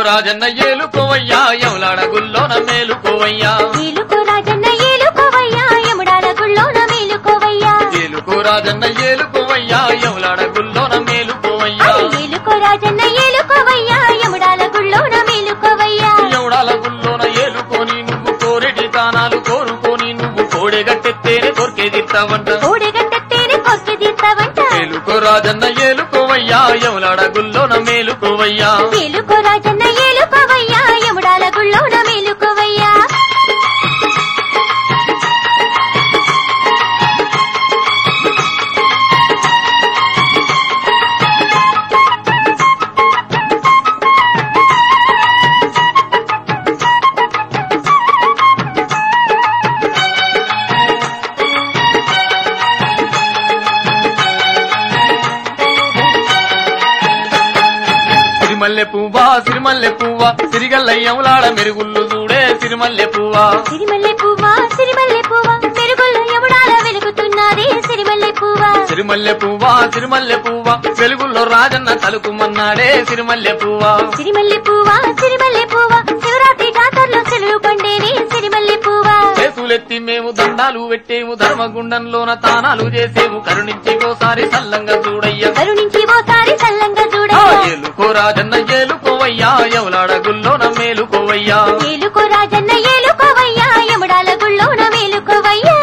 రాజన్న ఏలుకోవయ్యా ఎవలాడ గుల్లోన మేలుకోవయ్యా ఏలుకో రాజన్న ఏలుకోవయ్యా యముడాల గుళ్ళోన మేలుకోవయ్యా ఏలుకో రాజన్న ఏలుకోవయ్యా ఎవలాడ గుల్లోన మేలుకోవయ్యా అరే ఏలుకో రాజన్న ఏలుకోవయ్యా యముడాల గుళ్ళోన మేలుకోవయ్యా ఎవడాల గుల్లోన ఏలుకొని నువ్వు కోరెటి దానాలు కోరుకొని నువ్వు కోడెగట్టెత్తేనే దొరికేదిస్తావంట కోడెగట్టేనే కొరికి తీస్తావంట ఏలుకో రాజన్న ఏలుకోవయ్యా ఎవలాడ గుల్లోన మేలుకోవయ్యా ఏలుకో రాజన్న ఏలుకోవయ్యా యముడాల గుళ్ళోన మేలుకోవయ్యా సిరిమల్లె పువ్వా సిరిమల్లె పువ్వా సిరిగల్ల ఎవలాడ మెరుగుళ్ళు చూడే సిరిమల్లె పువ్వా సిరిమల్లె పువ్వా సిరిమల్లె పువ్వా మెరుగుల్లో యముడాల వెలుగుతున్నది సిరిమల్లె పువ్వా సిరిమల్లె పువ్వా సిరిమల్లె పువ్వా వెలుగుల్లో రాజన్న తలుకుమన్నాడే సిరిమల్లె పువ్వా సిరిమల్లె పువ్వా సిరిమల్లె పువ్వా శివరాత్రి జాతరలో సెలవు పండేని సిరిమల్లె పువ్వా చేతులెత్తి మేము దండాలు పెట్టేము ధర్మగుండంలోన తానాలు చేసేము కరుణించి ఓసారి సల్లంగా చూడయ్యా కరుణించి ఓసారి చల్లంగా ఆ, చూడయ్యా ఏలుకో రాజన్న ఏలుకోవయ్యా ఎవలాడ గుల్లోన మేలుకోవయ్యా ఏలుకో రాజన్న ఏలుకోవయ్యా యముడాల గుళ్ళోన మేలుకోవయ్యా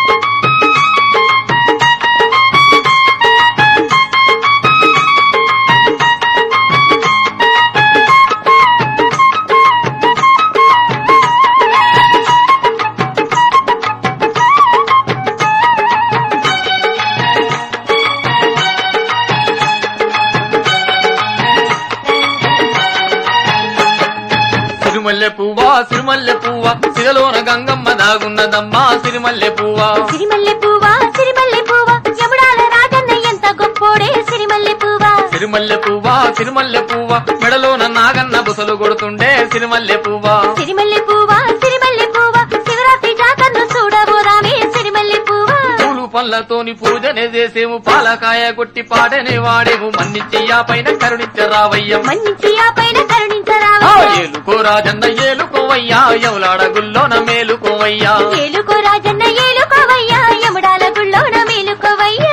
సిరిమల్లె పువ్వా సిరిమల్లె పువ్వా సిగలోన గంగమ్మ దాగున్నదమ్మా సిరిమల్లె పువ్వా సిరిమల్లె పువ్వా సిరిమల్లె పువ్వా యముడాల రాజన్న ఎంత గొప్పోడే సిరిమల్లె పువ్వా సిరిమల్లె పువ్వా సిరిమల్లె పువ్వా మెడలోన నాగన్న బుసలు కొడుతుండే సిరిమల్లె పువ్వా సిరిమల్లె పువ్వా సిరిమల్లె పువ్వా శివరాత్రి జాతరను చూడబోదామే సిరిమల్లె పువ్వా పూలు పళ్ళతోని పూజనే చేసేము పాలకాయ కొట్టి పాడనే వాడేము మన్నిచ్చి ఆ పైన కరుణించరావయ్యం మన్నించి ఆ పైన ఆ, కరుణించరావయ్యా ఏలుకో రాజన్న ఏలుకోవయ్యా ఎవలాడ గుల్లోన మేలుకోవయ్యా ఏలుకో రాజన్న ఏలుకోవయ్యా యముడాల గుళ్ళోన మేలుకోవయ్యా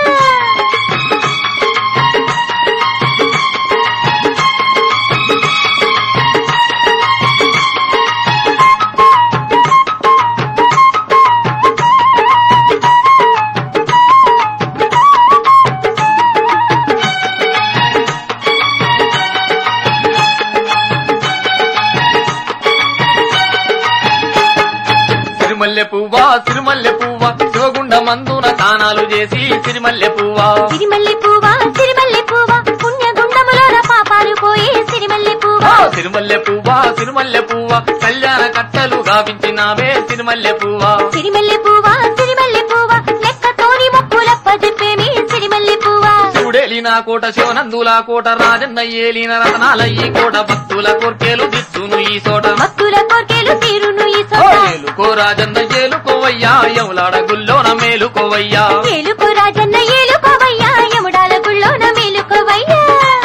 సిరిమల్లె పువ్వా సిరిమల్లె పువ్వా శివగుండ మందున తానాలు చేసి సిరిమల్లె పువ్వా సిరిమల్లె పువ్వా సిరిమల్లె పువ్వా పుణ్యగుండములోన పాపాలు పోయే సిరిమల్లె ఆ, పువ్వా సిరిమల్లె పువ్వా సిరిమల్లె పువ్వా కళ్యాణ కట్టలు గావించినావే సిరిమల్లె పువ్వా సిరిమల్లె పువ్వా సిరిమల్లె పువ్వా లెక్కతోని మొక్కులప్ప చెప్పేమి సిరిమల్లె పువ్వా శివుడేలిన కోట శివనందుల కోట రాజన్న ఏలిన రతనాల ఈ కోట భక్తుల కోర్కెలు దిచ్చును ఈ చోట భక్తుల కోర్కెలు తీరును ఈ ఓ, సోట ఏలుకో రాజన్న ఏలుకోవయ్యా ఎవలాడ గుల్లోన మేలుకోవయ్యా ఏలుకో రాజన్న ఏలుకోవయ్యా యముడాల గుళ్ళోన మేలుకోవయ్యా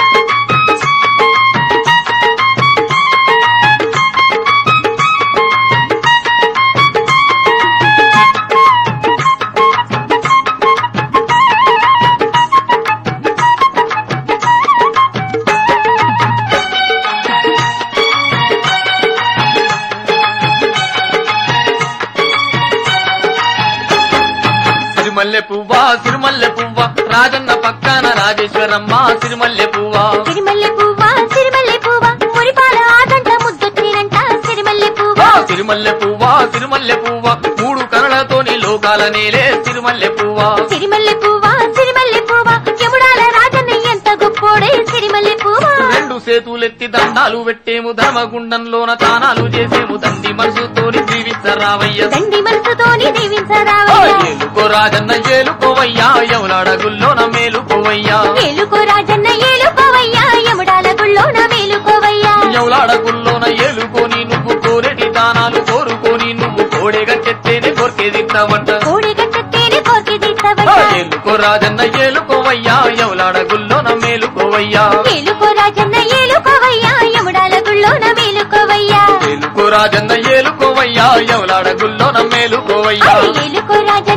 సిరిమల్లె పువ్వా సిరిమల్లె పువ్వా రాజన్న పక్కన రాజేశ్వరమ్మ సిరిమల్లె పువ్వా సిరిమల్లె పువ్వా సిరిమల్లె పువ్వా మురిపాల ఆగంట ముద్దొచ్చినంట సిరిమల్లె ఆ, పువ్వా సిరిమల్లె పువ్వా సిరిమల్లె పువ్వా మూడు కనులతోని లోకాల నేలే సిరిమల్లె పువ్వా సిరిమల్లె పువ్వా సిరిమల్లె పువ్వా యముడాల రాజన్న ఎంత గొప్పోడే సిరిమల్లె పువ్వా రెండు సేతులెత్తి దండాలు పెట్టేము ధర్మగుండంలోన తానాలు చేసేము దండి మనసుతోని జీవించరావయ్య దండి మనసుతోని ఆ, దీవించరావయ్యా ఏలుకో రాజన్న ఏలుకోవయ్యా ఎవలాడ గుల్లోన మేలుకోవయ్యా ఏలుకో రాజన్న ఏలుకోవయ్యా యముడాల గుళ్ళోన మేలుకోవయ్యా ఎవలాడ గుల్లోన ఏలుకొని నువ్వు కోరెటి దానాలు కోరుకొని నువ్వు కోడెగట్టెత్తేనే కొరికేదిస్తావంట కోడి గట్టేనే కోర్కి ఆ, తీస్తావయ్యా ఏలుకో రాజన్న ఏలుకోవయ్యా ఎవలాడ గుల్లోన మేలుకోవయ్యా ఏలుకో రాజన్న ఏలుకోవయ్యా యముడాల గుళ్ళోన రాజన్న ఏలుకోవయ్యా ఎవలాడ గుల్లో నమ్మేలుకోవయ్యా ఏలుకో రాజ